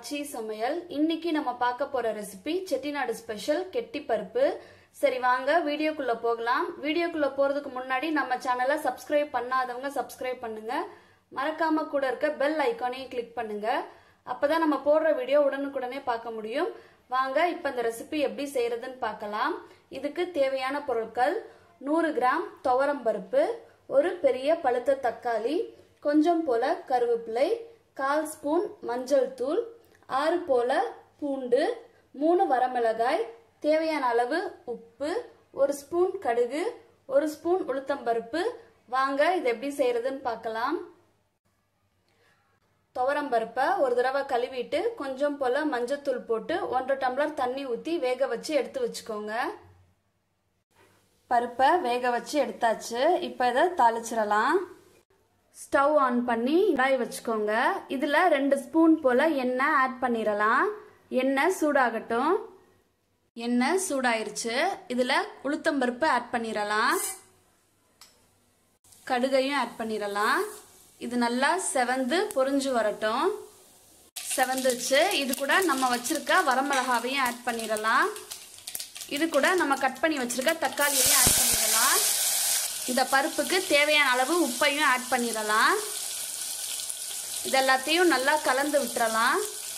ஆச்சி சமையல் இன்னைக்கு நம்ம பார்க்க போற ரெசிபி செட்டிநாடு ஸ்பெஷல் கெட்டி பருப்பு சரி வாங்க வீடியோக்குள்ள போகலாம் வீடியோக்குள்ள போறதுக்கு முன்னாடி நம்ம சேனலை சப்ஸ்கிரைப் பண்ணாதவங்க சப்ஸ்கிரைப் பண்ணுங்க மறக்காம கூட இருக்க பெல் ஐக்கானையும் கிளிக் பண்ணுங்க அப்பதான் நம்ம போடுற வீடியோ உடனுக்குடனே பார்க்க முடியும் வாங்க இப்ப இந்த ரெசிபி எப்படி செய்யறதுன்னு பார்க்கலாம் இதுக்கு தேவையான பொருட்கள் நூறு கிராம் துவரம் பருப்பு ஒரு பெரிய பழுத்த தக்காளி கொஞ்சம் போல கருவேப்பிலை கால் ஸ்பூன் மஞ்சள் தூள் ஆறு போல பூண்டு மூணு வரமிளகாய் தேவையான அளவு உப்பு ஒரு ஸ்பூன் கடுகு ஒரு ஸ்பூன் உளுத்தம்பருப்பு வாங்க இது எப்படி செய்யறதுன்னு பார்க்கலாம் துவரம் பருப்பை ஒரு தடவை கழுவிட்டு கொஞ்சம் போல மஞ்சத்தூள் போட்டு ஒன்றரை டம்ளர் தண்ணி ஊற்றி வேக வச்சு எடுத்து வச்சுக்கோங்க பருப்பை வேக வச்சு எடுத்தாச்சு இப்போ இதை தாளிச்சிடலாம் ஸ்டவ் ஆன் பண்ணி கடாய் வச்சுக்கோங்க இதில் ரெண்டு ஸ்பூன் போல் எண்ணெய் ஆட் பண்ணிடலாம் எண்ணெய் சூடாகட்டும் எண்ணெய் சூடாயிருச்சு இதில் உளுத்தம்பருப்பு ஆட் பண்ணிடலாம் கடுகையும் ஆட் பண்ணிடலாம் இது நல்லா செவந்து பொரிஞ்சு வரட்டும் செவந்துச்சு இது கூட நம்ம வச்சிருக்க வரமிளகாவையும் ஆட் பண்ணிடலாம் இது கூட நம்ம கட் பண்ணி வச்சிருக்க தக்காளியையும் ஆட் பண்ணிடலாம் இந்த பருப்புக்கு தேவையான அளவு உப்பையும் ஆட் பண்ணிடலாம் இது எல்லாத்தையும் நல்லா கலந்து விட்டுறலாம்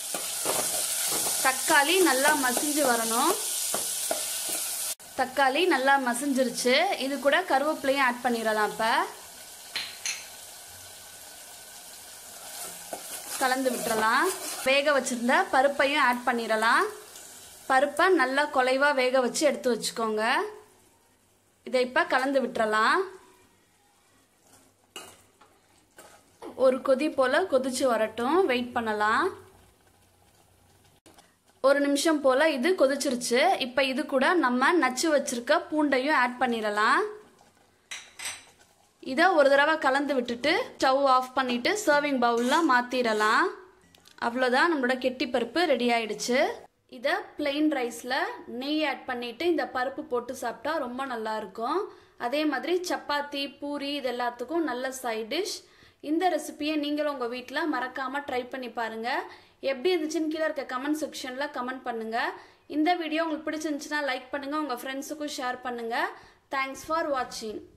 தக்காளி நல்லா மசிஞ்சு வரணும் தக்காளி நல்லா மசிஞ்சிருச்சு இது கூட கருவேப்பிலையும் ஆட் பண்ணிடலாம் இப்போ கலந்து விட்டுறலாம் வேக வச்சிருந்த பருப்பையும் ஆட் பண்ணிடலாம் பருப்பை நல்லா குலைவாக வேக வச்சு எடுத்து வச்சுக்கோங்க இதை இப்போ கலந்து விட்டுறலாம் ஒரு கொதி போல் கொதிச்சு வரட்டும் வெயிட் பண்ணலாம் ஒரு நிமிஷம் போல் இது கொதிச்சிருச்சு இப்போ இது கூட நம்ம நச்சு வச்சிருக்க பூண்டையும் ஆட் பண்ணிடலாம் இதை ஒரு தடவை கலந்து விட்டுட்டு ஸ்டவ் ஆஃப் பண்ணிட்டு சர்விங் பவுலில் மாற்றிடலாம் அவ்வளோதான் நம்மளோட கெட்டி பருப்பு ரெடி ஆயிடுச்சு இதை பிளெயின் ரைஸில் நெய் ஆட் பண்ணிட்டு இந்த பருப்பு போட்டு சாப்பிட்டா ரொம்ப நல்லா இருக்கும் அதே மாதிரி சப்பாத்தி பூரி இது எல்லாத்துக்கும் நல்ல சைட் டிஷ் இந்த ரெசிபியை நீங்களும் உங்கள் வீட்டில் மறக்காமல் ட்ரை பண்ணி பாருங்கள் எப்படி இருந்துச்சுன்னு கீழே இருக்க கமெண்ட் செக்ஷனில் கமெண்ட் பண்ணுங்கள் இந்த வீடியோ உங்களுக்கு பிடிச்சிருந்துச்சுன்னா லைக் பண்ணுங்கள் உங்கள் ஃப்ரெண்ட்ஸுக்கும் ஷேர் பண்ணுங்கள் தேங்க்ஸ் ஃபார் வாட்சிங்